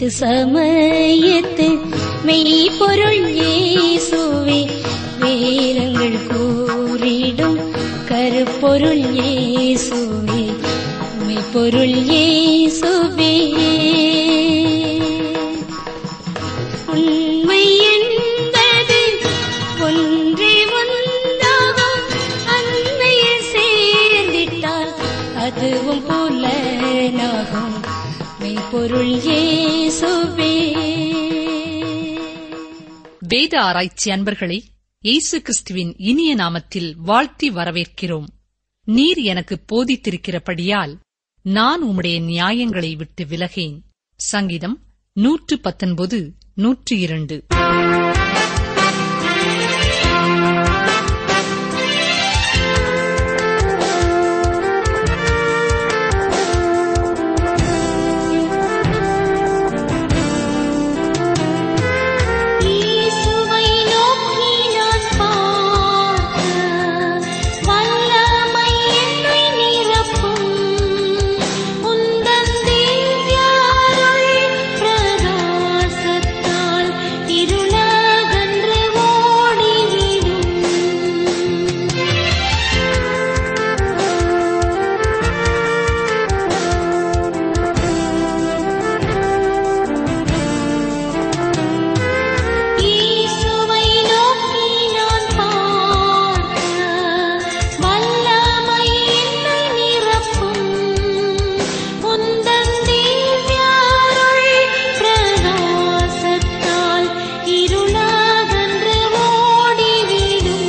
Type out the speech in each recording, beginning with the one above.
தீர்த்து சமயத்து மெய்ப்பொருள் இயேசுவே வேதங்கள் கூறிடும் கருப்பொருள் இயேசுவே மெய்ப்பொருள் இயேசுவே உண்மை என்பது ஒன்றே ஒன்றாகும் அன்னையில் சேர்ந்திட்டால் அதுவும் புலனாகும் மெய்ப்பொருள் இயேசுவே வேத ஆராய்ச்சி அன்பர்களை இயேசு கிறிஸ்துவின் இனிய நாமத்தில் வாழ்த்தி வரவேற்கிறோம் நீர் எனக்கு போதித்திருக்கிறபடியால் நான் உம்முடைய நியாயங்களை விட்டு விலகேன் சங்கீதம் நூற்று பத்தொன்பது நூற்று இரண்டு இயேசுவை நோக்கி நான் பார்க்க வல்லமை என்னை நிரப்பும் உந்தன் திவ்ய அருள் பிரகாசத்தால் இருளகன்று ஓடிவிடும் இயேசுவை நோக்கி நான் பார்க்க வல்லமை என்னை நிரப்பும் உந்தன் திவ்ய அருள் பிரகாசத்தால் இருளகன்று ஓடிவிடும்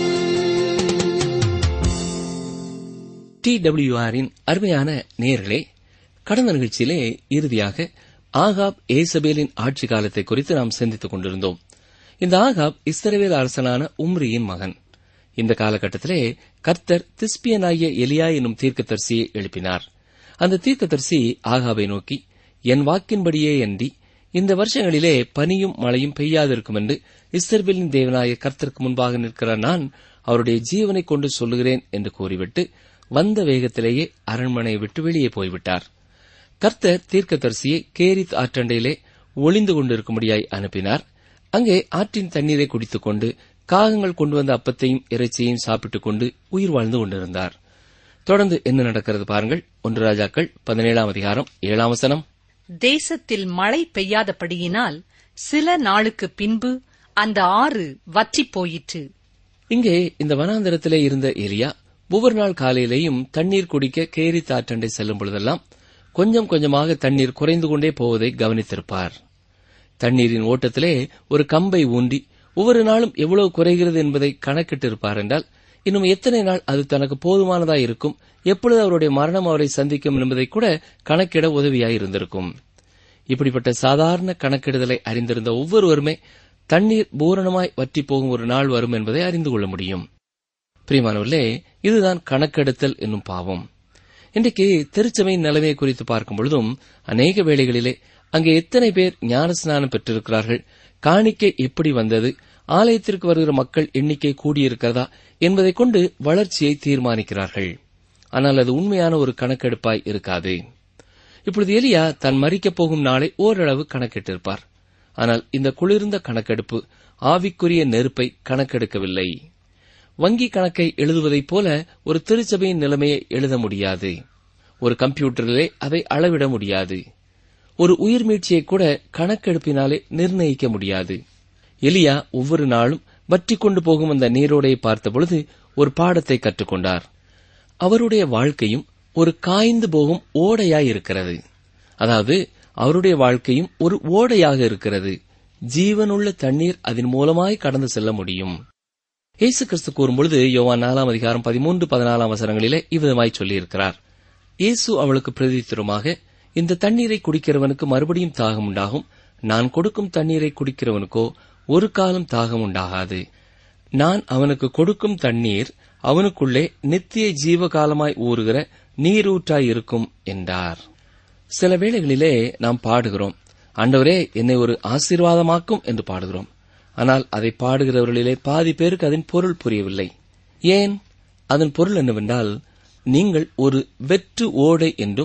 டி டபிள்யூஆரின் அருமையான நேயர்களே கடந்த நிகழ்ச்சியிலே இறுதியாக ஆகாப் ஏசபேலின் ஆட்சி காலத்தை குறித்து நாம் சிந்தித்துக் கொண்டிருந்தோம் இந்த ஆகாப் இஸ்ரவேல் அரசனான உம்ரியின் மகன் இந்த காலகட்டத்திலே கர்த்தர் திஸ்பியனாகிய எலியா என்னும் தீர்க்கதரிசியை எழுப்பினார் அந்த தீர்க்கதரிசி ஆகாபை நோக்கி என் வாக்கின்படியே அன்றி இந்த வருஷங்களிலே பனியும் மழையும் பெய்யாதிருக்கும் என்று இஸ்ரவேலின் தேவனாய கர்த்தருக்கு முன்பாக நிற்கிற நான் அவருடைய ஜீவனை கொண்டு சொல்லுகிறேன் என்று கூறிவிட்டு வந்த வேகத்திலேயே அரண்மனையை விட்டு வெளியே போய்விட்டார் கர்த்தர் தீர்க்கதரிசியை கேரித் ஆற்றண்டையிலே ஒளிந்து கொண்டிருக்கும்படியாய் அனுப்பினார் அங்கே ஆற்றின் தண்ணீரை குடித்துக் கொண்டு காகங்கள் கொண்டு வந்த அப்பத்தையும் இறைச்சியையும் சாப்பிட்டுக் கொண்டு உயிர் வாழ்ந்து கொண்டிருந்தார் தொடர்ந்து என்ன நடக்கிறது பாருங்கள் ஒன்று ராஜாக்கள் பதினேழாம் அதிகாரம் ஏழாம் வசனம் தேசத்தில் மழை பெய்யாதபடியினால் சில நாளுக்கு பின்பு அந்த ஆறு வற்றிப் போயிற்று இங்கே இந்த வனாந்தரத்திலே இருந்த எலியா ஒவ்வொரு நாள் காலையிலேயும் தண்ணீர் குடிக்க கேரி தாற்றண்டை செல்லும் பொழுதெல்லாம் கொஞ்சம் கொஞ்சமாக தண்ணீர் குறைந்து கொண்டே போவதை கவனித்திருப்பார் தண்ணீரின் ஓட்டத்திலே ஒரு கம்பை ஊன்றி ஒவ்வொரு நாளும் எவ்வளவு குறைகிறது என்பதை கணக்கிட்டிருப்பார் என்றால் இன்னும் எத்தனை நாள் அது தனக்கு போதுமானதாய் இருக்கும் எப்பொழுது அவருடைய மரணம் அவரை சந்திக்கும் என்பதை கூட கணக்கிட உதவியாய் இருந்திருக்கும் இப்படிப்பட்ட சாதாரண கணக்கிடுதலை அறிந்திருந்த ஒவ்வொருவருமே தண்ணீர் பூரணமாய் வற்றி போகும் ஒரு நாள் வரும் என்பதை அறிந்து கொள்ள முடியும் பிரியமானவர்களே இதுதான் கணக்கெடுத்தல் என்னும் பாவம் இன்றைக்கு திருச்சபையின் நிலைமையை குறித்து பார்க்கும் பொழுதும் அநேக வேளைகளிலே அங்கே எத்தனை பேர் ஞானஸ்நானம் பெற்றிருக்கிறார்கள் காணிக்கை எப்படி வந்தது ஆலயத்திற்கு வருகிற மக்கள் எண்ணிக்கை கூடியிருக்கிறதா என்பதைக் கொண்டு வளர்ச்சியை தீர்மானிக்கிறார்கள் ஆனால் அது உண்மையான ஒரு கணக்கெடுப்பாய் இருக்காது இப்பொழுது எலியா தான் மறிக்கப் போகும் நாளை ஓரளவு கணக்கிட்டிருப்பார் ஆனால் இந்த குளிர்ந்த கணக்கெடுப்பு ஆவிக்குரிய நெருப்பை கணக்கெடுக்கவில்லை வங்கி கணக்கை எழுதுவதைப் போல ஒரு திருச்சபையின் நிலைமையை எழுத முடியாது ஒரு கம்ப்யூட்டரிலே அதை அளவிட முடியாது ஒரு உயிர் மீட்சியை கூட கணக்கெடுப்பினாலே நிர்ணயிக்க முடியாது எலியா ஒவ்வொரு நாளும் வற்றிக் கொண்டு போகும் அந்த நீரோடையை பார்த்தபொழுது ஒரு பாடத்தை கற்றுக்கொண்டார் அவருடைய வாழ்க்கையும் ஒரு காய்ந்து போகும் ஓடையாய் இருக்கிறது அதாவது அவருடைய வாழ்க்கையும் ஒரு ஓடையாக இருக்கிறது ஜீவனுள்ள தண்ணீர் அதன் மூலமாய் கடந்து செல்ல முடியும் இயேசு கிறிஸ்து கூறும்பொழுது யோவான் நாலாம் அதிகாரம் பதிமூன்று பதினாலாம் வசனங்களிலே இவ்விதமாய் சொல்லியிருக்கிறார் இயேசு அவளுக்கு பிரதித்திரமாக இந்த தண்ணீரை குடிக்கிறவனுக்கு மறுபடியும் தாகம் உண்டாகும் நான் கொடுக்கும் தண்ணீரை குடிக்கிறவனுக்கோ ஒரு காலம் தாகம் உண்டாகாது நான் அவனுக்கு கொடுக்கும் தண்ணீர் அவனுக்குள்ளே நித்திய ஜீவகாலமாய் ஊறுகிற நீரூற்றாய் இருக்கும் என்றார் சில வேளைகளிலே நாம் பாடுகிறோம் ஆண்டவரே என்னை ஒரு ஆசீர்வாதமாக்கும் என்று பாடுகிறோம் ஆனால் அதை பாடுகிறவர்களிலே பாதி பேருக்கு அதன் பொருள் புரியவில்லை ஏன் அதன் பொருள் என்னவென்றால் நீங்கள் ஒரு வெற்று ஓடை என்றும்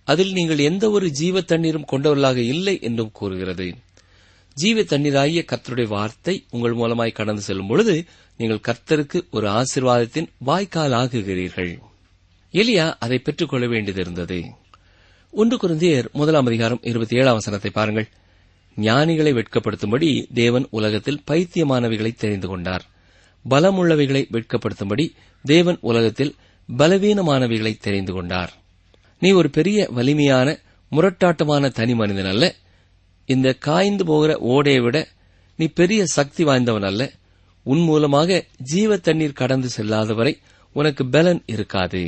அதில் நீங்கள் எந்த ஒரு ஜீவ தண்ணீரும் கொண்டவர்களாக இல்லை என்றும் கூறுகிறது ஜீவ தண்ணீராகிய கர்த்தருடைய வார்த்தை உங்கள் மூலமாய் கடந்து செல்லும் பொழுது நீங்கள் கர்த்தருக்கு ஒரு ஆசிர்வாதத்தின் வாய்க்கால் ஆகுகிறீர்கள் எலியா அதை பெற்றுக்கொள்ள வேண்டியதிருந்தது ஒன்று குருந்தியர் முதலாம் அதிகாரம் இருபத்தி ஏழாம் வசனத்தை பாருங்கள் ஞானிகளை வெட்கப்படுத்தும்படி தேவன் உலகத்தில் பைத்தியமானவைகளை தெரிந்து கொண்டார் பலமுள்ளவைகளை வெட்கப்படுத்தும்படி தேவன் உலகத்தில் பலவீனமானவைகளை தெரிந்து கொண்டார் நீ ஒரு பெரிய வலிமையான முரட்டாட்டமான தனி மனிதன் அல்ல இந்த காய்ந்து போகிற ஓடையை விட நீ பெரிய சக்தி வாய்ந்தவன் அல்ல உன் மூலமாக ஜீவ தண்ணீர் கடந்து செல்லாதவரை உனக்கு பலன் இருக்காது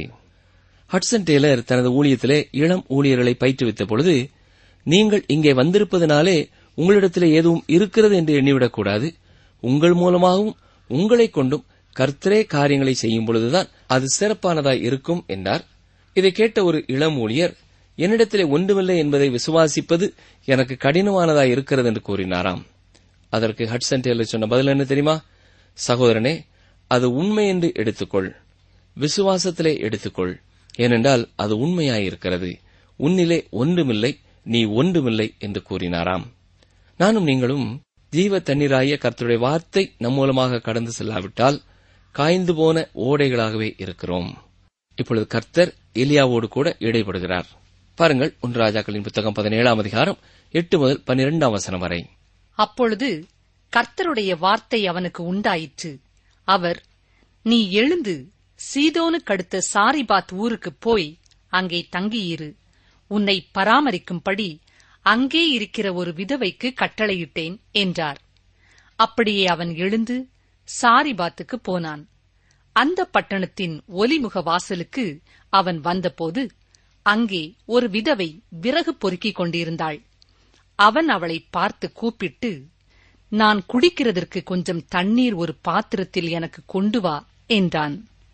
ஹட்சன் டேலர் தனது ஊழியத்திலே இளம் ஊழியர்களை பயிற்றுவித்த பொழுது நீங்கள் இங்கே வந்திருப்பதனாலே உங்களிடத்திலே எதுவும் இருக்கிறது என்று எண்ணிவிடக்கூடாது உங்கள் மூலமாகவும் உங்களைக் கொண்டும் கர்த்தரே காரியங்களை செய்யும் பொழுதுதான் அது சிறப்பானதாய் இருக்கும் என்றார் இதை கேட்ட ஒரு இளம் ஊழியர் என்னிடத்திலே ஒன்றுமில்லை என்பதை விசுவாசிப்பது எனக்கு கடினமானதாய் இருக்கிறது என்று கூறினாராம் அதற்கு ஹட்சன் டேலர் சொன்ன பதில் என்ன தெரியுமா சகோதரனே அது உண்மை என்று எடுத்துக்கொள் விசுவாசத்திலே எடுத்துக்கொள் ஏனென்றால் அது உண்மையாயிருக்கிறது உன்னிலே ஒன்றுமில்லை நீ ஒன்றுமில்லை என்று கூறினாராம் நானும் நீங்களும் ஜீவ தண்ணீராய கர்த்தருடைய வார்த்தை நம் மூலமாக கடந்து செல்லாவிட்டால் காய்ந்து போன ஓடைகளாகவே இருக்கிறோம் இப்பொழுது கர்த்தர் எலியாவோடு கூட இடைபடுகிறார் பாருங்கள் ஒன்று ராஜாக்களின் புத்தகம் பதினேழாம் அதிகாரம் எட்டு முதல் பன்னிரெண்டாம் வசனம் வரை அப்பொழுது கர்த்தருடைய வார்த்தை அவனுக்கு உண்டாயிற்று அவர் நீ எழுந்து சீதோனுக்கடுத்த சாரிபாத் ஊருக்குப் போய் அங்கே தங்கியிரு உன்னை பராமரிக்கும்படி அங்கே இருக்கிற ஒரு விதவைக்கு கட்டளையிட்டேன் என்றார் அப்படியே அவன் எழுந்து சாரிபாத்துக்கு போனான் அந்த பட்டணத்தின் ஒலிமுக வாசலுக்கு அவன் வந்தபோது அங்கே ஒரு விதவை விறகு பொறுக்கிக் கொண்டிருந்தாள் அவன் அவளை பார்த்து கூப்பிட்டு நான் குடிக்கிறதற்கு கொஞ்சம் தண்ணீர் ஒரு பாத்திரத்தில் எனக்கு கொண்டு வா என்றான்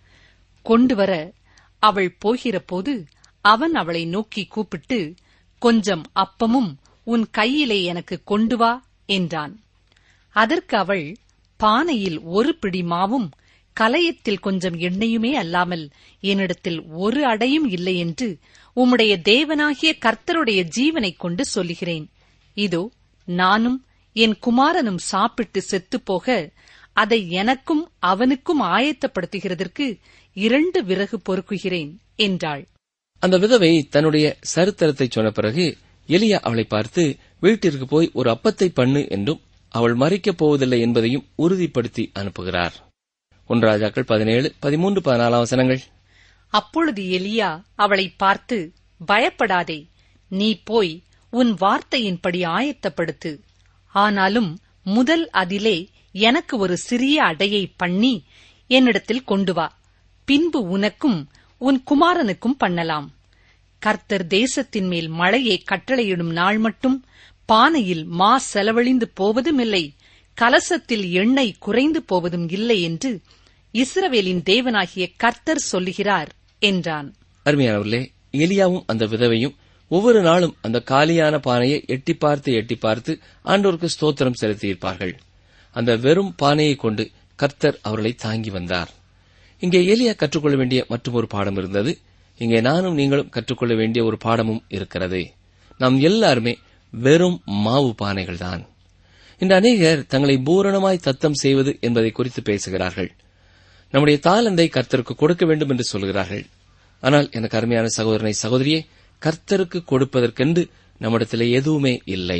கொண்டு வர அவள் போகிறபோது அவன் அவளை நோக்கி கூப்பிட்டு கொஞ்சம் அப்பமும் உன் கையிலே எனக்கு கொண்டு வா என்றான் அதற்கு அவள் பானையில் ஒரு பிடி மாவும் கலயத்தில் கொஞ்சம் எண்ணெயுமே அல்லாமல் என்னிடத்தில் ஒரு அடையும் இல்லை என்று உம்முடைய தேவனாகிய கர்த்தருடைய ஜீவனைக் கொண்டு சொல்லுகிறேன் இதோ நானும் என் குமாரனும் சாப்பிட்டு செத்துப்போக அதை எனக்கும் அவனுக்கும் ஆயத்தப்படுத்துகிறதற்கு இரண்டு விறகு பொறுக்குகிறேன் என்றாள் அந்த விதவை தன்னுடைய சரித்திரத்தை சொன்ன பிறகு எலியா அவளை பார்த்து வீட்டிற்கு போய் ஒரு அப்பத்தை பண்ணு என்றும் அவள் மறிக்கப் போவதில்லை என்பதையும் உறுதிப்படுத்தி அனுப்புகிறார் ஒன்று ராஜாக்கள் பதினேழு பதிமூன்று பதினாலாம் வசனங்கள் அப்பொழுது எலியா அவளை பார்த்து பயப்படாதே நீ போய் உன் வார்த்தையின்படி ஆயத்தப்படுத்து ஆனாலும் முதல் அதிலே எனக்கு ஒரு சிறிய அடையை பண்ணி என்னிடத்தில் கொண்டு வா பின்பு உனக்கும் உன் குமாரனுக்கும் பண்ணலாம் கர்த்தர் தேசத்தின் மேல் மழையை கட்டளையிடும் நாள் மட்டும் பானையில் மா செலவழிந்து போவதுமில்லை கலசத்தில் எண்ணெய் குறைந்து போவதும் இல்லை என்று இஸ்ரவேலின் தேவனாகிய கர்த்தர் சொல்லுகிறார் என்றான் அருமையானவர்களே எலியாவும் அந்த விதவையும் ஒவ்வொரு நாளும் அந்த காலியான பானையை எட்டி பார்த்து எட்டி பார்த்து ஆண்டோருக்கு ஸ்தோத்திரம் செலுத்தியிருப்பார்கள் அந்த வெறும் பானையை கொண்டு கர்த்தர் அவர்களை தாங்கி வந்தார் இங்கே எலியா கற்றுக்கொள்ள வேண்டிய மற்றொரு பாடம் இருந்தது இங்கே நானும் நீங்களும் கற்றுக்கொள்ள வேண்டிய ஒரு பாடமும் இருக்கிறது நாம் எல்லாருமே வெறும் மாவு பானைகள்தான் இன்று அநேகர் தங்களை பூரணமாய் தத்தம் செய்வது என்பதை குறித்து பேசுகிறார்கள் நம்முடைய தாளந்தை கர்த்தருக்கு கொடுக்க வேண்டும் என்று சொல்கிறார்கள் ஆனால் எனக்கு அருமையான சகோதரனை சகோதரியே கர்த்தருக்கு கொடுப்பதற்கென்று நம்மிடத்திலே எதுவுமே இல்லை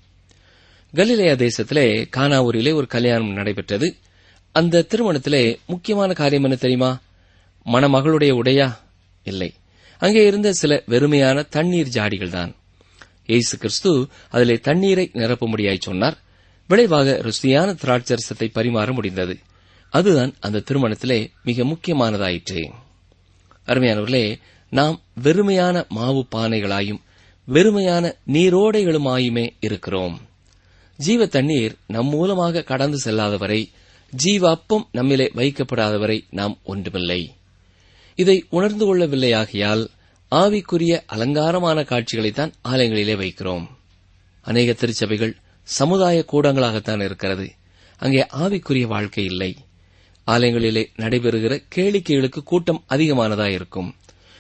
கலிலேயா தேசத்திலே கானாவூரிலே ஒரு கல்யாணம் நடைபெற்றது அந்த திருமணத்திலே முக்கியமான காரியம் என்ன தெரியுமா மணமகளுடைய உடையா இல்லை அங்கே இருந்த சில வெறுமையான தண்ணீர் ஜாடிகள்தான் இயேசு கிறிஸ்து அதிலே தண்ணீரை நிரப்பும்படியாய் சொன்னார் விளைவாக ருசியான திராட்சரசத்தை பரிமாற முடிந்தது அதுதான் அந்த திருமணத்திலே மிக முக்கியமானதாயிற்று அருமையானவர்களே நாம் வெறுமையான மாவு பானைகளாயும் வெறுமையான நீரோடைகளுமாயுமே இருக்கிறோம் ஜீவ தண்ணீர் நம் மூலமாக கடந்து செல்லாதவரை ஜீவ அப்பம் நம்மிலே வைக்கப்படாதவரை நாம் ஒன்றுமில்லை இதை உணர்ந்து கொள்ளவில்லையாகியால் ஆவிக்குரிய அலங்காரமான காட்சிகளைத்தான் ஆலயங்களிலே வைக்கிறோம் அநேக திருச்சபைகள் சமுதாய கூடங்களாகத்தான் இருக்கிறது அங்கே ஆவிக்குரிய வாழ்க்கை இல்லை ஆலயங்களிலே நடைபெறுகிற கேளிக்கைகளுக்கு கூட்டம் அதிகமானதாயிருக்கும்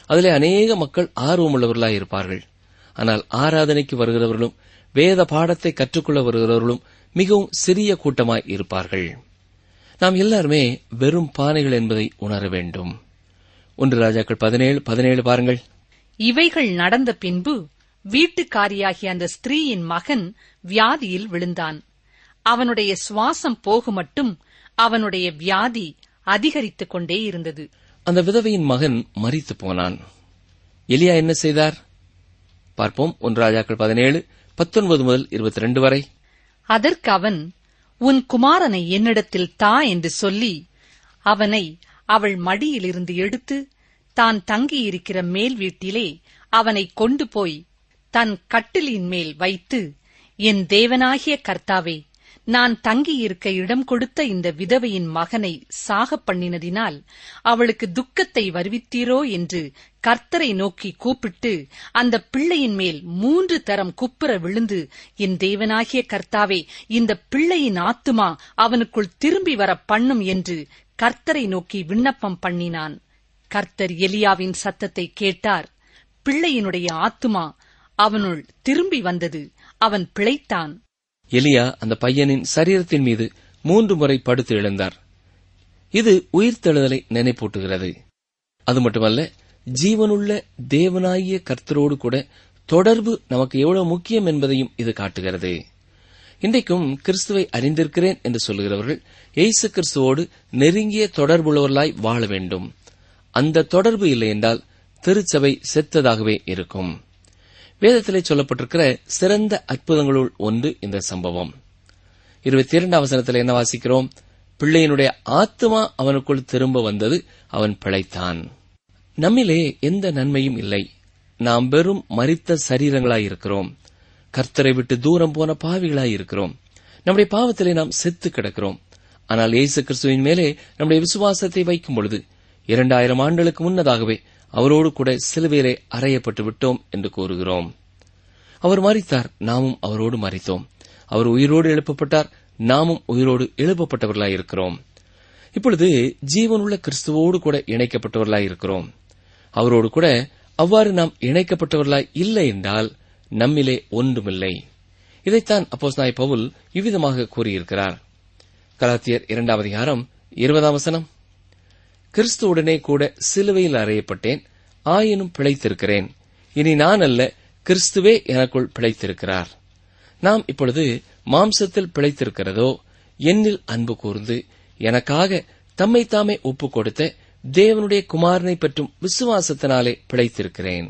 அதிலே அநேக மக்கள் ஆர்வமுள்ளவர்களாய் இருப்பார்கள் ஆனால் ஆராதனைக்கு வருகிறவர்களும் வேத பாடத்தை கற்றுக்கொள்ள வருகிறவர்களும் மிகவும் சிறிய கூட்டமாய் இருப்பார்கள் நாம் எல்லாருமே வெறும் பானைகள் என்பதை உணர வேண்டும் ஒன்று ராஜாக்கள் பதினேழு பதினேழு பாருங்கள் இவைகள் நடந்த பின்பு வீட்டுக்காரியாகிய அந்த ஸ்திரீயின் மகன் வியாதியில் விழுந்தான் அவனுடைய சுவாசம் போகுமட்டும் அவனுடைய வியாதி அதிகரித்துக் கொண்டே இருந்தது அந்த விதவையின் மகன் மரித்து போனான் எலியா என்ன செய்தார் பார்ப்போம் ஒன்று ராஜாக்கள் பதினேழு பத்தொன்பது முதல் இருபத்தி ரெண்டு வரை அதற்கு அவன் உன் குமாரனை என்னிடத்தில் தா என்று சொல்லி அவனை அவள் மடியிலிருந்து எடுத்து தான் தங்கியிருக்கிற மேல் வீட்டிலே அவனை கொண்டு போய் தன் கட்டிலின் மேல் வைத்து என் தேவனாகிய கர்த்தாவே நான் தங்கியிருக்க இடம் கொடுத்த இந்த விதவையின் மகனை சாகப் பண்ணினதினால் அவளுக்கு துக்கத்தை வருவித்தீரோ என்று கர்த்தரை நோக்கி கூப்பிட்டு அந்த பிள்ளையின் மேல் மூன்று தரம் குப்புற விழுந்து என் தேவனாகிய கர்த்தாவே இந்த பிள்ளையின் ஆத்துமா அவனுக்குள் திரும்பி வர பண்ணும் என்று கர்த்தரை நோக்கி விண்ணப்பம் பண்ணினான் கர்த்தர் எலியாவின் சத்தத்தை கேட்டார் பிள்ளையினுடைய ஆத்துமா அவனுள் திரும்பி வந்தது அவன் பிழைத்தான் எலியா அந்த பையனின் சரீரத்தின் மீது மூன்று முறை படுத்து எழுந்தார் இது உயிர்த்தெழுதலை நினைப்பூட்டுகிறது அது மட்டுமல்ல ஜீவனுள்ள தேவனாகிய கர்த்தரோடு கூட தொடர்பு நமக்கு எவ்வளவு முக்கியம் என்பதையும் இது காட்டுகிறது இன்றைக்கும் கிறிஸ்துவை அறிந்திருக்கிறேன் என்று சொல்லுகிறவர்கள் இயேசு கிறிஸ்துவோடு நெருங்கிய தொடர்புள்ளவர்களாய் வாழ வேண்டும் அந்த தொடர்பு இல்லை என்றால் திருச்சபை செத்ததாகவே இருக்கும் வேதத்திலே சொல்லப்பட்டிருக்கிற சிறந்த அற்புதங்களுள் ஒன்று இந்த சம்பவம் இருபத்தி இரண்டாம் வசனத்தில் என்ன வாசிக்கிறோம் பிள்ளையினுடைய ஆத்மா அவனுக்குள் திரும்ப வந்தது அவன் பிழைத்தான் நம்மிலே எந்த நன்மையும் இல்லை நாம் வெறும் மரித்த சரீரங்களாய் இருக்கிறோம் கர்த்தரை விட்டு தூரம் போன பாவிகளாய் இருக்கிறோம் நம்முடைய பாவத்திலே நாம் செத்து கிடக்கிறோம் ஆனால் இயேசு கிறிஸ்துவின் மேலே நம்முடைய விசுவாசத்தை வைக்கும் பொழுது இரண்டாயிரம் ஆண்டுகளுக்கு முன்னதாகவே அவரோடு கூட சிலுவையிலே அறையப்பட்டு விட்டோம் என்று கூறுகிறோம் அவர் மறித்தார் நாமும் அவரோடு மறித்தோம் அவர் உயிரோடு எழுப்பப்பட்டார் நாமும் உயிரோடு எழுப்பப்பட்டவர்களாய் இருக்கிறோம் இப்பொழுது ஜீவனுள்ள கிறிஸ்துவோடு கூட இணைக்கப்பட்டவர்களாய் இருக்கிறோம் அவரோடு கூட அவ்வாறு நாம் இணைக்கப்பட்டவர்களாய் இல்லை என்றால் நம்மிலே ஒன்றுமில்லை இதைத்தான் அப்போஸ் நாய் பவுல் இவ்விதமாக கூறியிருக்கிறார் கலாத்தியர் இரண்டாவது அதிகாரம் இருபதாம் வசனம் கிறிஸ்துவுடனே கூட சிலுவையில் அறையப்பட்டேன் ஆயினும் பிழைத்திருக்கிறேன் இனி நான் அல்ல கிறிஸ்துவே எனக்குள் பிழைத்திருக்கிறார் நாம் இப்பொழுது மாம்சத்தில் பிழைத்திருக்கிறதோ என்னில் அன்பு கூர்ந்து எனக்காக தம்மை தாமே ஒப்புக் கொடுத்த தேவனுடைய குமாரனை பற்றும் விசுவாசத்தினாலே பிழைத்திருக்கிறேன்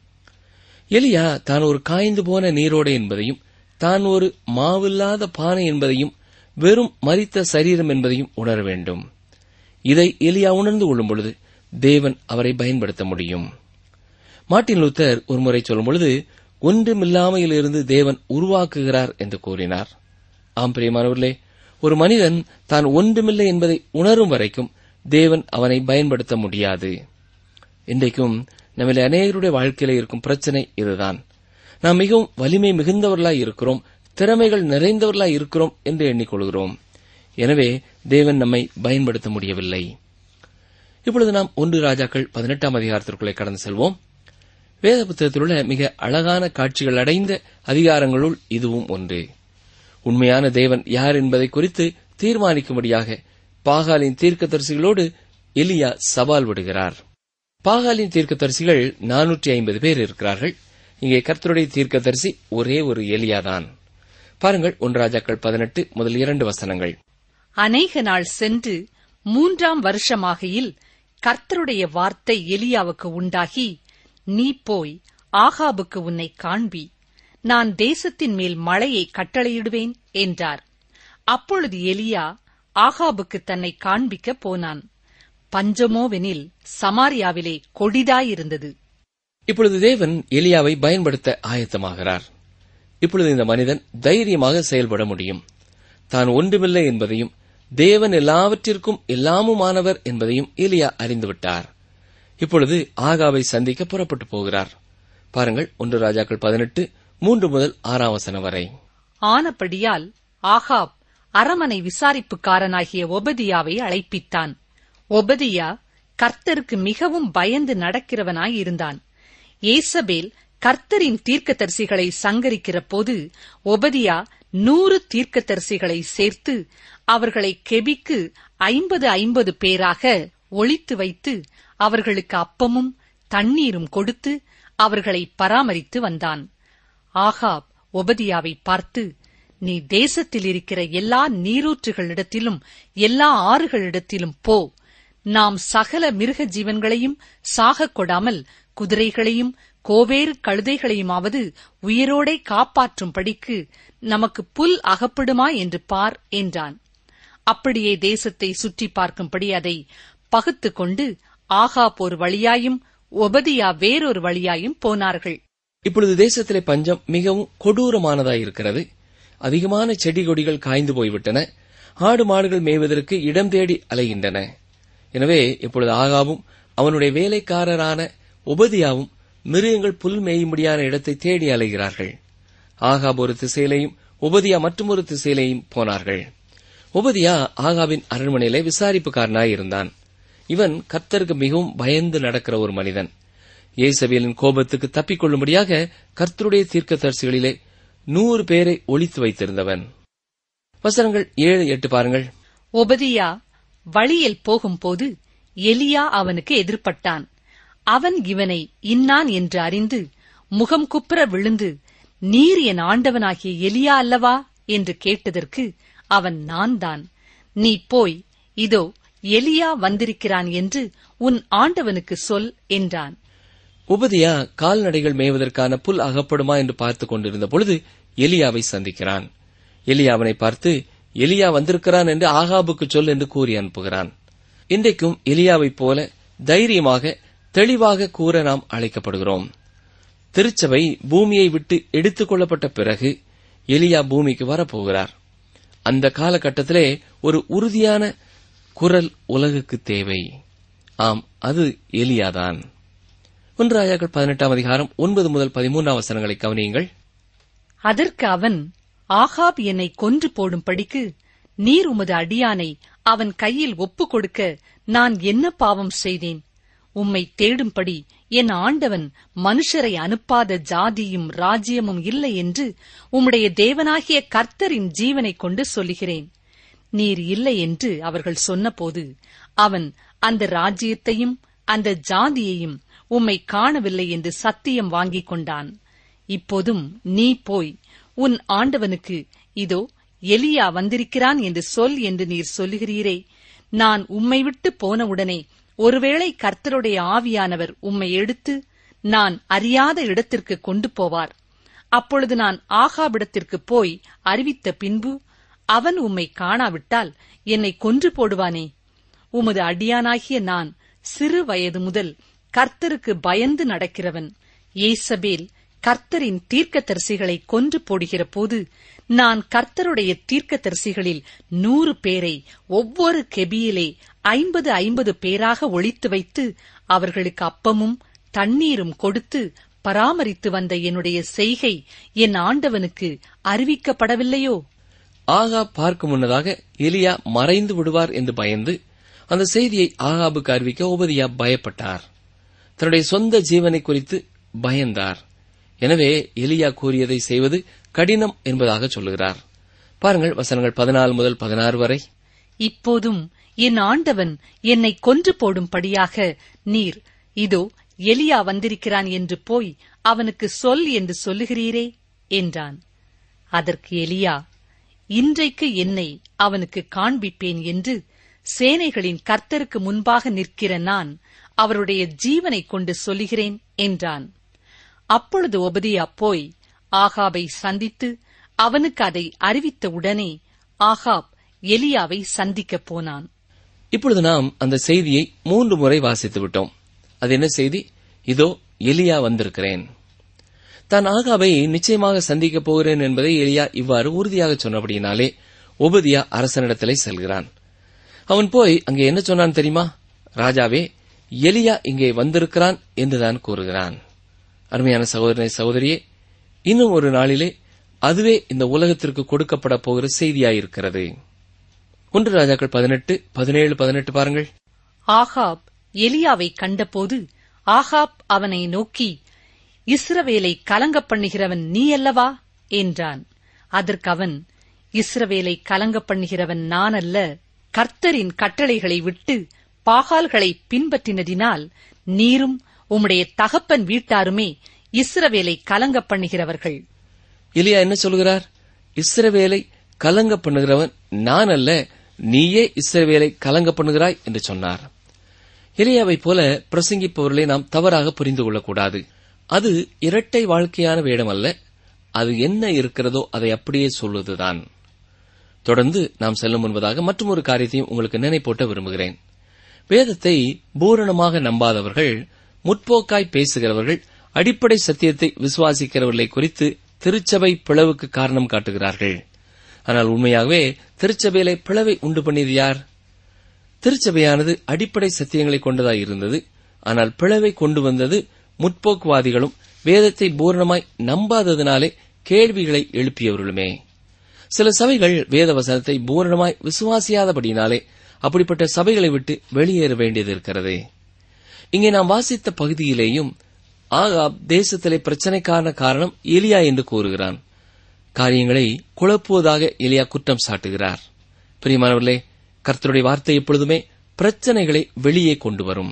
எலியா தான் ஒரு காய்ந்து போன நீரோடை என்பதையும் தான் ஒரு மாவில்லாத பானை என்பதையும் வெறும் மரித்த சரீரம் என்பதையும் உணர வேண்டும் இதை எலியா உணர்ந்து கொள்ளும் பொழுது தேவன் அவரை பயன்படுத்த முடியும் மார்ட்டின் லூத்தர் ஒருமுறை சொல்லும் பொழுது ஒன்றுமில்லாமையிலிருந்து தேவன் உருவாக்குகிறார் என்று கூறினார் ஆம் பிரியமானவர்களே ஒரு மனிதன் தான் ஒன்றுமில்லை என்பதை உணரும் வரைக்கும் தேவன் அவனை பயன்படுத்த முடியாது இன்றைக்கும் நம்மில் அநேகருடைய வாழ்க்கையில இருக்கும் பிரச்சனை இதுதான் நாம் மிகவும் வலிமை மிகுந்தவர்களாய் இருக்கிறோம் திறமைகள் நிறைந்தவர்களாய் இருக்கிறோம் என்று எண்ணிக்கொள்கிறோம் எனவே தேவன் நம்மை பயன்படுத்த முடியவில்லை இப்பொழுது நாம் ஒன்று ராஜாக்கள் பதினெட்டாம் அதிகாரத்திற்குள்ளே கடந்து செல்வோம் வேத புத்தகத்தில் உள்ள மிக அழகான காட்சிகள் அடைந்த அதிகாரங்களுள் இதுவும் ஒன்று உண்மையான தேவன் யார் என்பதை குறித்து தீர்மானிக்கும்படியாக பாகாலின் தீர்க்கதரிசிகளோடு எலியா சவால் விடுகிறார் பாகாலின் தீர்க்கதரிசிகள் நானூற்றி ஐம்பது பேர் இருக்கிறார்கள் இங்கே கர்த்தருடைய தீர்க்கதரிசி ஒரே ஒரு எலியாதான் பாருங்கள் ஒன்று ராஜாக்கள் பதினெட்டு முதல் இரண்டு வசனங்கள் அநேக நாள் சென்று மூன்றாம் வருஷமாகையில் கர்த்தருடைய வார்த்தை எலியாவுக்கு உண்டாகி நீ போய் ஆகாபுக்கு உன்னை காண்பி நான் தேசத்தின் மேல் மழையை கட்டளையிடுவேன் என்றார் அப்பொழுது எலியா ஆகாபுக்கு தன்னை காண்பிக்க போனான் பஞ்சமோவெனில் சமாரியாவிலே கொடிதாயிருந்தது இப்பொழுது தேவன் எலியாவை பயன்படுத்த ஆயத்தமாகிறார் இப்பொழுது இந்த மனிதன் தைரியமாக செயல்பட முடியும் தான் ஒன்றுமில்லை என்பதையும் தேவன் எல்லாவற்றிற்கும் எல்லாமுமானவர் என்பதையும் எலியா அறிந்துவிட்டார் இப்பொழுது ஆகாவை சந்திக்க புறப்பட்டு போகிறார் பாருங்கள் ஒன்று ராஜாக்கள் பதினெட்டு மூன்று முதல் ஆறாம் வசனம் வரை ஆனபடியால் ஆகாப் அரமனை விசாரிப்புக்காரனாகிய ஒபதியாவை அழைப்பித்தான் ஒபதியா கர்த்தருக்கு மிகவும் பயந்து நடக்கிறவனாய் இருந்தான் ஏசபேல் கர்த்தரின் தீர்க்கதரிசிகளை சங்கரிக்கிற போது ஒபதியா நூறு தீர்க்கதரிசிகளை சேர்த்து அவர்களை கெபிக்கு ஐம்பது ஐம்பது பேராக ஒளித்து வைத்து அவர்களுக்கு அப்பமும் தண்ணீரும் கொடுத்து அவர்களை பராமரித்து வந்தான் ஆகாப் ஒபதியாவை பார்த்து நீ தேசத்தில் இருக்கிற எல்லா நீரூற்றுகளிடத்திலும் எல்லா ஆறுகளிடத்திலும் போ நாம் சகல மிருக ஜீவன்களையும் சாகக் கொடாமல் குதிரைகளையும் கோவேறு கழுதைகளையுமாவது உயிரோடே காப்பாற்றும்படிக்கு நமக்கு புல் அகப்படுமா என்று பார் என்றான் அப்படியே தேசத்தை சுற்றி பார்க்கும்படி அதை பகுத்துக் கொண்டு ஆகாப் ஒரு வழியாயும் ஒபதியா வேறொரு வழியாயும் போனார்கள் இப்பொழுது தேசத்திலே பஞ்சம் மிகவும் கொடூரமானதாய் இருக்கிறது அதிகமான செடி கொடிகள் காய்ந்து போய்விட்டன ஆடு மாடுகள் மேய்வதற்கு இடம் தேடி அலைகின்றன எனவே இப்பொழுது ஆகாவும் அவனுடைய வேலைக்காரரான உபதியாவும் மிருகங்கள் புல் மேயும்படியான இடத்தை தேடி அலைகிறார்கள் ஆகாப் ஒரு திசையிலையும் உபதியா மற்றொரு திசையிலையும் போனார்கள் உபதியா ஆகாவின் அரண்மனையிலே விசாரிப்புக்காரனாய் இருந்தான் இவன் கர்த்தருக்கு மிகவும் பயந்து நடக்கிற ஒரு மனிதன் இயேசபேலின் கோபத்துக்கு தப்பிக்கொள்ளும்படியாக கர்த்தருடைய தீர்க்கதரிசிகளிலே நூறு பேரை ஒளித்து வைத்திருந்தவன் வசனங்கள் ஏழு எட்டு பாருங்கள் ஒபதியா வழியில் போகும்போது எலியா அவனுக்கு எதிர்ப்பட்டான் அவன் இவனை இன்னான் என்று அறிந்து முகம் குப்புற விழுந்து நீர் என் ஆண்டவனாகிய எலியா அல்லவா என்று கேட்டதற்கு அவன் நான் தான் நீ போய் இதோ எலியா வந்திருக்கிறான் என்று உன் ஆண்டவனுக்கு சொல் என்றான் உபதியா கால்நடைகள் மேய்வதற்கான புல் அகப்படுமா என்று பார்த்துக் கொண்டிருந்த பொழுது எலியாவை சந்திக்கிறான் எலியா அவனை பார்த்து எலியா வந்திருக்கிறான் என்று ஆகாபுக்கு சொல் என்று கூறி அனுப்புகிறான் இன்றைக்கும் எலியாவைப் போல தைரியமாக தெளிவாக கூற நாம் அழைக்கப்படுகிறோம் திருச்சபை பூமியை விட்டு எடுத்துக் கொள்ளப்பட்ட பிறகு எலியா பூமிக்கு வரப்போகிறார் அந்த காலகட்டத்திலே ஒரு உறுதியான குரல் உலகுக்கு தேவை ஆம் அது எலியாதான் ஒன்று ராஜாக்கள் பதினெட்டாம் அதிகாரம் ஒன்பது முதல் பதிமூன்றாம் வசனங்களை கவனியுங்கள் அதற்கு அவன் ஆகாப் என்னை கொன்று போடும்படிக்கு நீர் உமது அடியானை அவன் கையில் ஒப்புக் கொடுக்க நான் என்ன பாவம் செய்தேன் உம்மை தேடும்படி என் ஆண்டவன் மனுஷரை அனுப்பாத ஜாதியும் ராஜ்யமும் இல்லை என்று உம்முடைய தேவனாகிய கர்த்தரின் ஜீவனைக் கொண்டு சொல்லுகிறேன் நீர் இல்லை என்று அவர்கள் சொன்னபோது அவன் அந்த ராஜ்யத்தையும் அந்த ஜாதியையும் உம்மை காணவில்லை என்று சத்தியம் வாங்கிக் கொண்டான் இப்போதும் நீ போய் உன் ஆண்டவனுக்கு இதோ எலியா வந்திருக்கிறான் என்று சொல் என்று நீர் சொல்லுகிறீரே நான் உம்மை விட்டு போனவுடனே ஒருவேளை கர்த்தருடைய ஆவியானவர் உம்மை எடுத்து நான் அறியாத இடத்திற்கு கொண்டு போவார் அப்பொழுது நான் ஆகாபிடத்திற்கு போய் அறிவித்த பின்பு அவன் உம்மை காணாவிட்டால் என்னை கொன்று போடுவானே உமது அடியானாகிய நான் சிறு வயது முதல் கர்த்தருக்கு பயந்து நடக்கிறவன் ஏசபேல் கர்த்தரின் தீர்க்கதரிசிகளை கொன்று போடுகிற போது நான் கர்த்தருடைய தீர்க்கதரிசிகளில் நூறு பேரை ஒவ்வொரு கெபியிலே ஐம்பது ஐம்பது பேராக ஒளித்து வைத்து அவர்களுக்கு அப்பமும் தண்ணீரும் கொடுத்து பராமரித்து வந்த என்னுடைய செய்கை என் ஆண்டவனுக்கு அறிவிக்கப்படவில்லையோ ஆகா பார்க்கும் முன்னதாக எலியா மறைந்து விடுவார் என்று பயந்து அந்த செய்தியை ஆகாபுக்கு அறிவிக்க உபதியா பயப்பட்டார் தன்னுடைய சொந்த ஜீவனை குறித்து பயந்தார் எனவே எலியா கூறியதை செய்வது கடினம் என்பதாக சொல்லுகிறார் பாருங்கள் வசனங்கள் பதினாலு முதல் பதினாறு வரை இப்போதும் என் ஆண்டவன் என்னை கொன்று போடும்படியாக நீர் இதோ எலியா வந்திருக்கிறான் என்று போய் அவனுக்கு சொல் என்று சொல்லுகிறீரே என்றான் அதற்கு எலியா இன்றைக்கு என்னை அவனுக்கு காண்பிப்பேன் என்று சேனைகளின் கர்த்தருக்கு முன்பாக நிற்கிற நான் அவருடைய ஜீவனைக் கொண்டு சொல்லுகிறேன் என்றான் அப்பொழுது ஒபதியா போய் ஆகாபை சந்தித்து அவனுக்கு அதை அறிவித்த உடனே ஆகாப் எலியாவை சந்திக்கப் போனான் இப்பொழுது நாம் அந்த செய்தியை மூன்று முறை வாசித்து விட்டோம் அது என்ன செய்தி இதோ எலியா வந்திருக்கிறேன் தான் ஆகாபை நிச்சயமாக சந்திக்கப் போகிறேன் என்பதை எலியா இவ்வாறு உறுதியாக சொன்னபடியினாலே உபதியா அரசனிடத்திலே செல்கிறான் அவன் போய் அங்கே என்ன சொன்னான் தெரியுமா ராஜாவே எலியா இங்கே வந்திருக்கிறான் என்றுதான் கூறுகிறான் அருமையான சகோதரனை சகோதரியே இன்னும் ஒரு நாளிலே அதுவே இந்த உலகத்திற்கு கொடுக்கப்பட போகிற செய்தியாயிருக்கிறது ஒன்று ராஜாக்கள் பதினெட்டு பதினேழு பதினெட்டு பாருங்கள் ஆகாப் எலியாவை கண்டபோது ஆகாப் அவனை நோக்கி இஸ்ரவேலை கலங்கப் பண்ணுகிறவன் நீ அல்லவா என்றான் அதற்கு அவன் இஸ்ரவேலை கலங்கப் பண்ணுகிறவன் நான் அல்ல கர்த்தரின் கட்டளைகளை விட்டு பாகால்களை பின்பற்றினதினால் நீரும் உம்முடைய தகப்பன் வீட்டாருமே இஸ்ரவேலை கலங்கப் பண்ணுகிறவர்கள் எலியா என்ன சொல்கிறார் இஸ்ரவேலை கலங்க பண்ணுகிறவன் நான் அல்ல நீயே இஸ்ரவேலை கலங்க பண்ணுகிறாய் என்று சொன்னார் எலியாவைப் போல பிரசங்கிப்பவர்களை நாம் தவறாக புரிந்து கொள்ளக்கூடாது அது இரட்டை வாழ்க்கையான வேடம் அல்ல அது என்ன இருக்கிறதோ அதை அப்படியே சொல்வதுதான் தொடர்ந்து நாம் செல்லும் முன்பதாக மற்றொரு காரியத்தையும் உங்களுக்கு நினைப்பூட்ட விரும்புகிறேன் வேதத்தை பூரணமாக நம்பாதவர்கள் முற்போக்காய் பேசுகிறவர்கள் அடிப்படை சத்தியத்தை விசுவாசிக்கிறவர்களை குறித்து திருச்சபை பிளவுக்கு காரணம் காட்டுகிறார்கள் ஆனால் உண்மையாகவே திருச்சபையிலே பிளவை உண்டு பண்ணியது யார் திருச்சபையானது அடிப்படை சத்தியங்களை கொண்டதாய் இருந்தது ஆனால் பிளவை கொண்டு வந்தது முற்போக்குவாதிகளும் வேதத்தை பூரணமாய் நம்பாததினாலே கேள்விகளை எழுப்பியவர்களுமே சில சபைகள் வேத வசனத்தை பூரணமாய் விசுவாசியாதபடினாலே அப்படிப்பட்ட சபைகளை விட்டு வெளியேற வேண்டியது இருக்கிறது இங்கே நாம் வாசித்த பகுதியிலேயும் ஆகாப் தேசத்திலே பிரச்சனைக்கான காரணம் எலியா என்று கூறுகிறான் காரியங்களை குழப்புவதாக எலியா குற்றம் சாட்டுகிறார் பிரியமானவர்களே கர்த்தருடைய வார்த்தை எப்பொழுதுமே பிரச்சனைகளை வெளியே கொண்டு வரும்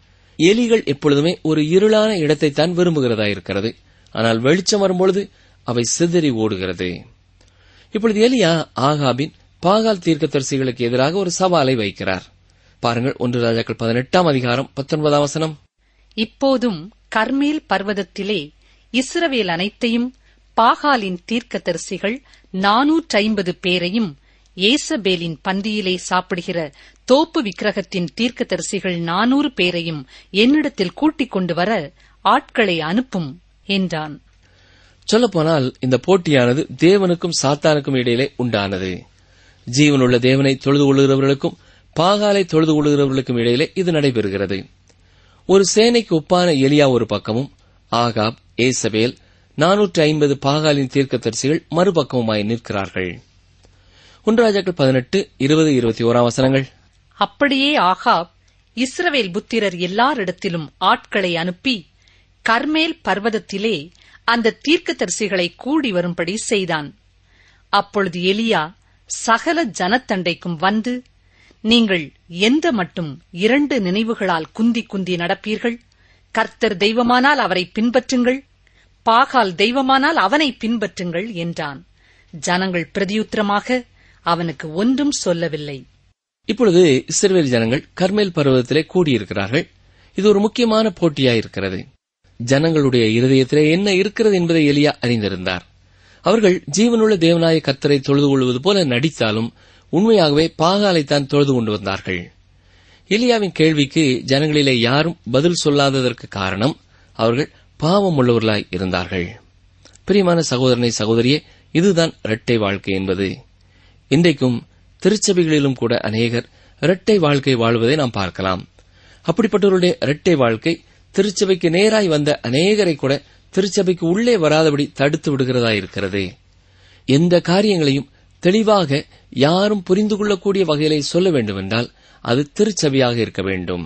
எலிகள் எப்பொழுதுமே ஒரு இருளான இடத்தை தான் விரும்புகிறதா இருக்கிறது ஆனால் வெளிச்சம் வரும்பொழுது அவை சிதறி ஓடுகிறது இப்பொழுது எலியா ஆகாபின் பாகால் தீர்க்கதரிசிகளுக்கு எதிராக ஒரு சவாலை வைக்கிறார் பாருங்கள் ஒன்று ராஜாக்கள் பதினெட்டாம் அதிகாரம் பத்தொன்பதாம் வசனம் இப்போதும் கர்மேல் பர்வதத்திலே இஸ்ரவேல் அனைத்தையும் பாகாலின் தீர்க்கதரிசிகள் நானூற்றைம்பது பேரையும் ஏசபேலின் பந்தியிலே சாப்பிடுகிற தோப்பு விக்கிரகத்தின் தீர்க்கதரிசிகள் நானூறு பேரையும் என்னிடத்தில் கூட்டிக் கொண்டு வர ஆட்களை அனுப்பும் என்றான் சொல்லப்போனால் இந்த போட்டியானது தேவனுக்கும் சாத்தானுக்கும் இடையிலே உண்டானது ஜீவனுள்ள தேவனை தொழுது கொள்கிறவர்களுக்கும் பாகாலை தொழுது கொள்கிறவர்களுக்கும் இடையிலே இது நடைபெறுகிறது ஒரு சேனைக்கு ஒப்பான எலியா ஒரு பக்கமும் ஆகாப் ஏசபேல் நானூற்றி ஐம்பது பாகாலின் தீர்க்கதரிசிகள் மறுபக்கமுமாய் நிற்கிறார்கள் ஒன்றாஜாக்கள் பதினெட்டு இருபது இருபத்தி ஓராம் வசனங்கள் அப்படியே ஆகாப் இஸ்ரவேல் புத்திரர் எல்லாரிடத்திலும் ஆட்களை அனுப்பி கர்மேல் பர்வதத்திலே அந்த தீர்க்கதரிசிகளை கூடி வரும்படி செய்தான் அப்பொழுது எலியா சகல ஜனத்தண்டைக்கும் வந்து நீங்கள் எந்த மட்டும் இரண்டு நினைவுகளால் குந்தி குந்தி நடப்பீர்கள் கர்த்தர் தெய்வமானால் அவரை பின்பற்றுங்கள் பாகால் தெய்வமானால் அவனை பின்பற்றுங்கள் என்றான் ஜனங்கள் பிரதியுத்தரமாக அவனுக்கு ஒன்றும் சொல்லவில்லை இப்பொழுது இஸ்ரவேல் ஜனங்கள் கர்மேல் பர்வதத்திலே கூடியிருக்கிறார்கள் இது ஒரு முக்கியமான போட்டியாயிருக்கிறது ஜனங்களுடைய இருதயத்திலே என்ன இருக்கிறது என்பதை எலியா அறிந்திருந்தார் அவர்கள் ஜீவனுள்ள தேவனாய கர்த்தரை தொழுது கொள்வது போல நடித்தாலும் உண்மையாகவே பாகாலைத்தான் தொழுது கொண்டு வந்தார்கள் எலியாவின் கேள்விக்கு ஜனங்களிலே யாரும் பதில் சொல்லாததற்கு காரணம் அவர்கள் பாவம் உள்ளவர்களாய் இருந்தார்கள் பிரியமான சகோதரனை சகோதரியே இதுதான் இரட்டை வாழ்க்கை என்பது இன்றைக்கும் திருச்சபைகளிலும் கூட அநேகர் இரட்டை வாழ்க்கை வாழ்வதை நாம் பார்க்கலாம் அப்படிப்பட்டவருடைய இரட்டை வாழ்க்கை திருச்சபைக்கு நேராய் வந்த அநேகரை கூட திருச்சபைக்கு உள்ளே வராதபடி தடுத்து விடுகிறதா இருக்கிறது எந்த காரியங்களையும் தெளிவாக யாரும் புரிந்து கொள்ளக்கூடிய வகையிலே சொல்ல வேண்டுமென்றால் அது திருச்சபையாக இருக்க வேண்டும்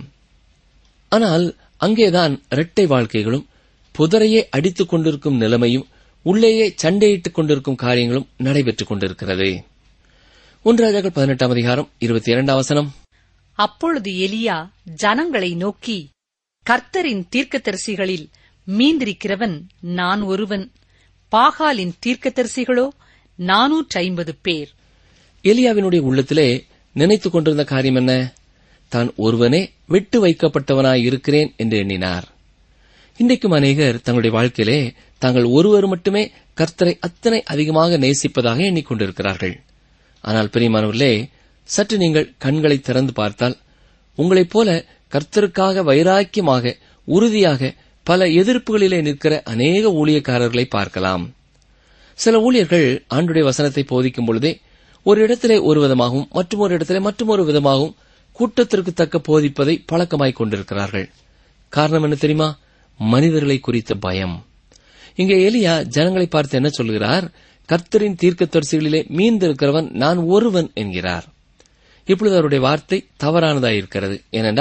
ஆனால் அங்கேதான் இரட்டை வாழ்க்கைகளும் புதரையே அடித்துக் கொண்டிருக்கும் நிலைமையும் உள்ளேயே சண்டையிட்டுக் கொண்டிருக்கும் காரியங்களும் நடைபெற்றுக் கொண்டிருக்கிறது ஒன்றாஜர்கள் பதினெட்டாம் அதிகாரம் இருபத்தி இரண்டாம் வசனம் அப்பொழுது எலியா ஜனங்களை நோக்கி கர்த்தரின் தீர்க்கதரிசிகளில் மீந்திருக்கிறவன் நான் ஒருவன் பாகாலின் தீர்க்கதரிசிகளோ நானூற்றி ஐம்பது பேர் எலியாவினுடைய உள்ளத்திலே நினைத்துக் கொண்டிருந்த காரியம் என்ன தான் ஒருவனே விட்டு வைக்கப்பட்டவனாய் இருக்கிறேன் என்று எண்ணினார் இன்றைக்கும் அநேகர் தங்களுடைய வாழ்க்கையிலே தாங்கள் ஒருவர் மட்டுமே கர்த்தரை அத்தனை அதிகமாக நேசிப்பதாக எண்ணிக்கொண்டிருக்கிறார்கள் ஆனால் பிரியமானவர்களே சற்று நீங்கள் கண்களை திறந்து பார்த்தால் உங்களைப் போல கர்த்தருக்காக வைராக்கியமாக உறுதியாக பல எதிர்ப்புகளிலே நிற்கிற அநேக ஊழியக்காரர்களை பார்க்கலாம் சில ஊழியர்கள் ஆண்டுடைய வசனத்தை போதிக்கும் பொழுதே ஒரு இடத்திலே ஒரு விதமாகவும் மற்றும் ஒரு இடத்திலே மற்றொரு விதமாகவும் கூட்டத்திற்கு தக்க போதிப்பதை பழக்கமாய்க் கொண்டிருக்கிறார்கள் காரணம் என்ன தெரியுமா மனிதர்களை குறித்த பயம் இங்கே எலியா ஜனங்களை பார்த்து என்ன சொல்கிறார் கர்த்தரின் தீர்க்கதரிசிகளிலே மீந்திருக்கிறவன் நான் ஒருவன் என்கிறார் இப்பொழுது அவருடைய வார்த்தை தவறானதாயிருக்கிறது ஏனென்றால்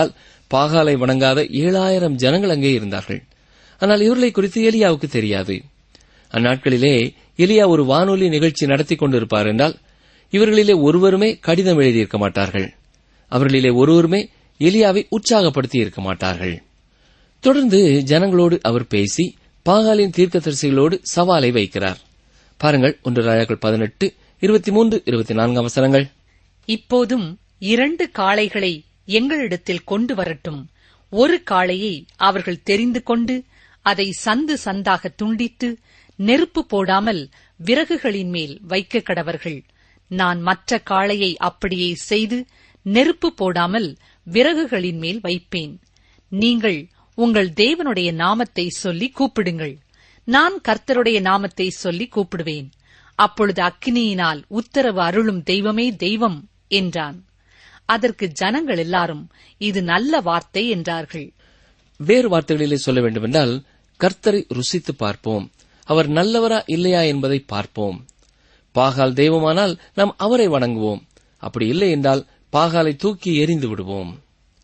பாகாலை வணங்காத ஏழாயிரம் ஜனங்கள் அங்கே இருந்தார்கள் ஆனால் இவர்களை குறித்து எலியாவுக்கு தெரியாது அந்நாட்களிலே எலியா ஒரு வானொலி நிகழ்ச்சி நடத்தி கொண்டிருப்பார் என்றால் இவர்களிலே ஒருவருமே கடிதம் எழுதியிருக்க மாட்டார்கள் அவர்களிலே ஒருவருமே எலியாவை உற்சாகப்படுத்தி இருக்க மாட்டார்கள் தொடர்ந்து ஜனங்களோடு அவர் பேசி பாகாலின் தீர்க்கதரிசிகளோடு சவாலை வைக்கிறார் பாருங்கள் ஒன்று ராஜாக்கள் பதினெட்டு இருபத்தி மூன்று இருபத்தி நான்காம் வசனங்கள் இப்போதும் இரண்டு காளைகளை எங்களிடத்தில் கொண்டு வரட்டும் ஒரு காளையை அவர்கள் தெரிந்து கொண்டு அதை சந்து சந்தாக துண்டித்து நெருப்பு போடாமல் விறகுகளின் மேல் வைக்க கடவர்கள் நான் மற்ற காளையை அப்படியே செய்து நெருப்பு போடாமல் விறகுகளின் மேல் வைப்பேன் நீங்கள் உங்கள் தேவனுடைய நாமத்தை சொல்லி கூப்பிடுங்கள் நான் கர்த்தருடைய நாமத்தை சொல்லி கூப்பிடுவேன் அப்பொழுது அக்கினியினால் உத்தரவு அருளும் தெய்வமே தெய்வம் என்றான் அதற்கு ஜனங்கள் எல்லாரும் இது நல்ல வார்த்தை என்றார்கள் வேறு வார்த்தைகளிலே சொல்ல வேண்டுமென்றால் கர்த்தரை ருசித்து பார்ப்போம் அவர் நல்லவரா இல்லையா என்பதை பார்ப்போம் பாகால் தெய்வமானால் நாம் அவரை வணங்குவோம் அப்படி இல்லை என்றால் பாகாலை தூக்கி எறிந்து விடுவோம்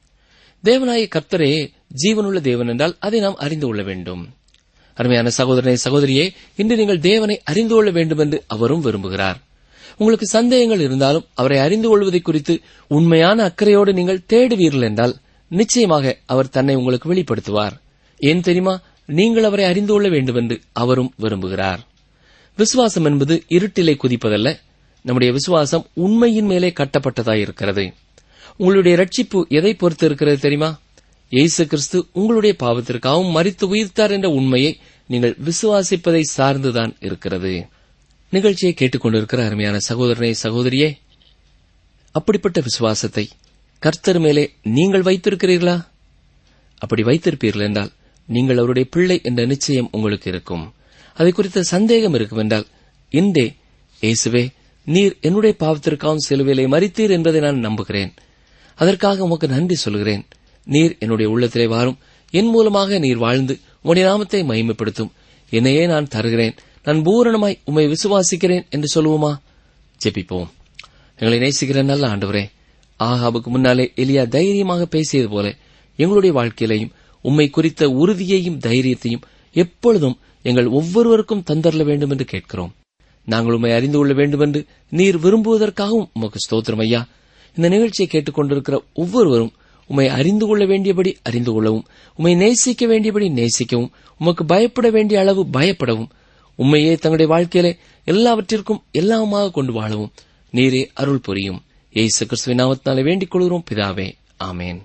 தேவனாய கர்த்தரே ஜீவனுள்ள தேவன் என்றால் அதை நாம் அறிந்து கொள்ள வேண்டும் அருமையான சகோதரனை சகோதரியே இன்று நீங்கள் தேவனை அறிந்து கொள்ள வேண்டும் என்று அவரும் விரும்புகிறார் உங்களுக்கு சந்தேகங்கள் இருந்தாலும் அவரை அறிந்து கொள்வதை குறித்து உண்மையான அக்கறையோடு நீங்கள் தேடுவீர்கள் என்றால் நிச்சயமாக அவர் தன்னை உங்களுக்கு வெளிப்படுத்துவார் ஏன் தெரியுமா நீங்கள் அவரை அறிந்து கொள்ள வேண்டும் என்று அவரும் விரும்புகிறார் விசுவாசம் என்பது இருட்டிலே குதிப்பதல்ல நம்முடைய விசுவாசம் உண்மையின் மேலே கட்டப்பட்டதாய் இருக்கிறது உங்களுடைய ரட்சிப்பு எதை பொறுத்து இருக்கிறது தெரியுமா இயேசு கிறிஸ்து உங்களுடைய பாவத்திற்காகவும் மறித்து உயிர்த்தார் என்ற உண்மையை நீங்கள் விசுவாசிப்பதை சார்ந்துதான் இருக்கிறது நிகழ்ச்சியை கேட்டுக்கொண்டிருக்கிற அருமையான சகோதரனே சகோதரியே அப்படிப்பட்ட விசுவாசத்தை கர்த்தர் மேலே நீங்கள் வைத்திருக்கிறீர்களா அப்படி வைத்திருப்பீர்கள் என்றால் நீங்கள் அவருடைய பிள்ளை என்ற நிச்சயம் உங்களுக்கு இருக்கும் அதை குறித்த சந்தேகம் இருக்கும் என்றால் இன்றே இயேசுவே நீர் என்னுடைய பாவத்திற்காகவும் சிலுவையிலே மறித்தீர் என்பதை நான் நம்புகிறேன் அதற்காக உமக்கு நன்றி சொல்கிறேன் நீர் என்னுடைய உள்ளத்திலே வாரும் என் மூலமாக நீர் வாழ்ந்து உம்முடைய நாமத்தை மகிமைப்படுத்தும் என்னையே நான் தருகிறேன் நான் பூரணமாய் உம்மை விசுவாசிக்கிறேன் என்று சொல்லுவோமா ஜெபிப்போம் எங்களை நேசிக்கிற நல்ல ஆண்டவரே ஆகாபுக்கு முன்னாலே எலியா தைரியமாக பேசியது போல எங்களுடைய வாழ்க்கையிலையும் உம்மை குறித்த உறுதியையும் தைரியத்தையும் எப்பொழுதும் எங்கள் ஒவ்வொருவருக்கும் தந்தரல வேண்டும் என்று கேட்கிறோம் நாங்கள் உம்மை அறிந்து கொள்ள வேண்டும் என்று நீர் விரும்புவதற்காகவும் உமக்கு ஸ்தோத்திரம் ஐயா இந்த நிகழ்ச்சியை கேட்டுக்கொண்டிருக்கிற ஒவ்வொருவரும் உம்மை அறிந்து கொள்ள வேண்டியபடி அறிந்து கொள்ளவும் உம்மை நேசிக்க வேண்டியபடி நேசிக்கவும் உமக்கு பயப்பட வேண்டிய அளவு பயப்படவும் உண்மையே தங்களுடைய வாழ்க்கையிலே எல்லாவற்றிற்கும் எல்லாமாக கொண்டு வாழவும் நீரே அருள் புரியும் ஏசு கிறிஸ்துவின் நாமத்தினாலே வேண்டிக் கொள்கிறோம் பிதாவே ஆமேன்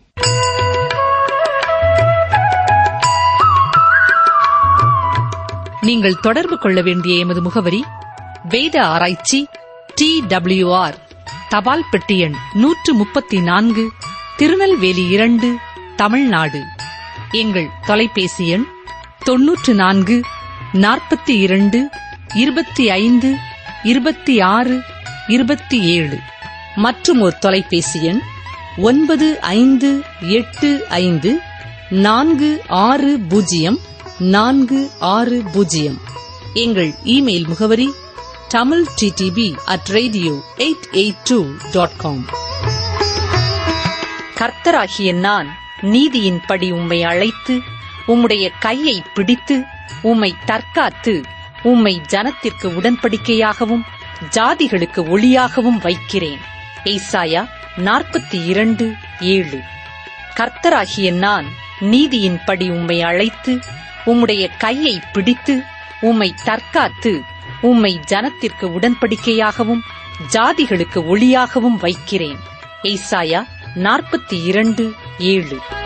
நீங்கள் தொடர்பு கொள்ள வேண்டிய எமது முகவரி வேத ஆராய்ச்சி டி ஆர் தபால் பெட்டி எண் நூற்று முப்பத்தி நான்கு திருநெல்வேலி இரண்டு தமிழ்நாடு எங்கள் தொலைபேசி எண் தொன்னூற்று நான்கு நாற்பத்தி இரண்டு இருபத்தி ஐந்து இருபத்தி ஆறு இருபத்தி ஏழு மற்றும் ஒரு தொலைபேசி எண் ஒன்பது ஐந்து எட்டு ஐந்து நான்கு ஆறு பூஜ்ஜியம் நான்கு ஆறு பூஜ்ஜியம் எங்கள் இமெயில் முகவரி Tamil TDP at radio eight eight two dot com கர்த்தராகிய நான் நீதியின்படி உம்மை அழைத்து உம்முடைய கையை பிடித்து உம்மை தற்காத்து உம்மை ஜனத்திற்கு உடன்படிக்கையாகவும் ஜாதிகளுக்கு ஒளியாகவும் வைக்கிறேன் ஏசாயா நாற்பத்தி இரண்டு ஏழு கர்த்தராகிய நான் நீதியின்படி உம்மை அழைத்து உம்முடைய கையை பிடித்து உம்மை தற்காத்து உம்மை ஜனத்திற்கு உடன்படிக்கையாகவும் ஜாதிகளுக்கு ஒளியாகவும் வைக்கிறேன் ஏசாயா நாற்பத்தி இரண்டு ஏழு